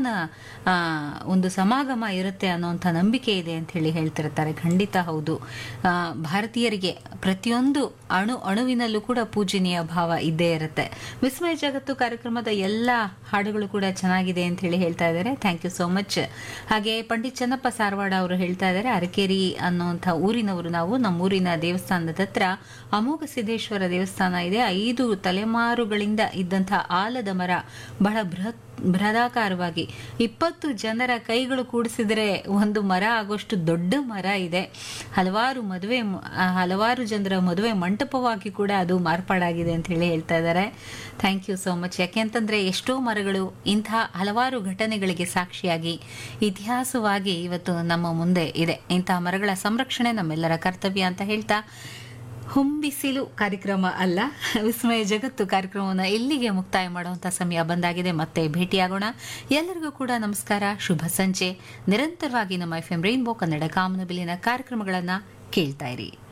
ಮಾನವನ ಆ, ಒಂದು ಸಮಾಗಮ ಇರುತ್ತೆ ಅನ್ನೋಂಥ ನಂಬಿಕೆ ಇದೆ ಅಂತ ಹೇಳಿ ಹೇಳ್ತಿರ್ತಾರೆ ಖಂಡಿತ ಹೌದು ಆ, ಭಾರತೀಯರಿಗೆ ಪ್ರತಿಯೊಂದು ಅಣು ಅಣುವಿನಲ್ಲೂ ಕೂಡ ಪೂಜನೀಯ ಭಾವ ಇದ್ದೇ ಇರುತ್ತೆ ವಿಸ್ಮಯ ಜಗತ್ತು ಕಾರ್ಯಕ್ರಮದ ಎಲ್ಲ ಹಾಡುಗಳು ಕೂಡ ಚೆನ್ನಾಗಿದೆ ಅಂತ ಹೇಳಿ ಹೇಳ್ತಾ ಇದ್ದಾರೆ ಥ್ಯಾಂಕ್ ಯು ಸೋ ಮಚ್ ಹಾಗೆ ಪಂಡಿತ್ ಚನ್ನಪ್ಪ ಸಾರವಾಡ ಅವರು ಹೇಳ್ತಾ ಇದ್ದಾರೆ ಅರಕೇರಿ ಅನ್ನುವಂಥ ಊರಿನವರು ನಾವು ನಮ್ಮೂರಿನ ದೇವಸ್ಥಾನದ ಹತ್ರ ಅಮೋಘ ಸಿದ್ದೇಶ್ವರ ದೇವಸ್ಥಾನ ಇದೆ ಐದು ತಲೆಮಾರುಗಳಿಂದ ಇದ್ದಂಥ ಆಲದ ಮರ ಬಹಳ ಬೃಹತ್ ಬೃಹದಾಕಾರವಾಗಿ ಇಪ್ಪತ್ತು ಜನರ ಕೈಗಳು ಕೂಡಿಸಿದರೆ ಒಂದು ಮರ ಆಗೋಷ್ಟು ದೊಡ್ಡ ಮರ ಇದೆ ಹಲವಾರು ಮದುವೆ ಆ, ಹಲವಾರು ಜನರ ಮದುವೆ ಮಂಟಪವಾಗಿ ಕೂಡ ಅದು ಮಾರ್ಪಾಡಾಗಿದೆ ಅಂತ ಹೇಳಿ ಹೇಳ್ತಾ ಇದ್ದಾರೆ ಥ್ಯಾಂಕ್ ಯು ಸೋ ಮಚ್ ಯಾಕೆಂತಂದ್ರೆ ಎಷ್ಟೋ ಮರಗಳು ಇಂಥ ಹಲವಾರು ಘಟನೆಗಳಿಗೆ ಸಾಕ್ಷಿಯಾಗಿ ಇತಿಹಾಸವಾಗಿ ಇವತ್ತು ನಮ್ಮ ಮುಂದೆ ಇದೆ ಇಂತಹ ಮರಗಳ ಸಂರಕ್ಷಣೆ ನಮ್ಮೆಲ್ಲರ ಕರ್ತವ್ಯ ಅಂತ ಹೇಳ್ತಾ ಹೊಂಬಿಸಿಲು ಕಾರ್ಯಕ್ರಮ ಅಲ್ಲ ವಿಸ್ಮಯ ಜಗತ್ತು ಕಾರ್ಯಕ್ರಮವನ್ನು ಇಲ್ಲಿಗೆ ಮುಕ್ತಾಯ ಮಾಡುವಂಥ ಸಮಯ ಬಂದಾಗಿದೆ ಮತ್ತೆ ಭೇಟಿಯಾಗೋಣ ಎಲ್ಲರಿಗೂ ಕೂಡ ನಮಸ್ಕಾರ ಶುಭ ಸಂಜೆ ನಿರಂತರವಾಗಿ ನಮ್ಮ ಎಫ್ ಎಂ ರೈನ್ಬೋ ಕನ್ನಡ ಕಾಮನಬಿಲ್ಲಿನ ಕಾರ್ಯಕ್ರಮಗಳನ್ನು ಕೇಳ್ತಾ ಇರಿ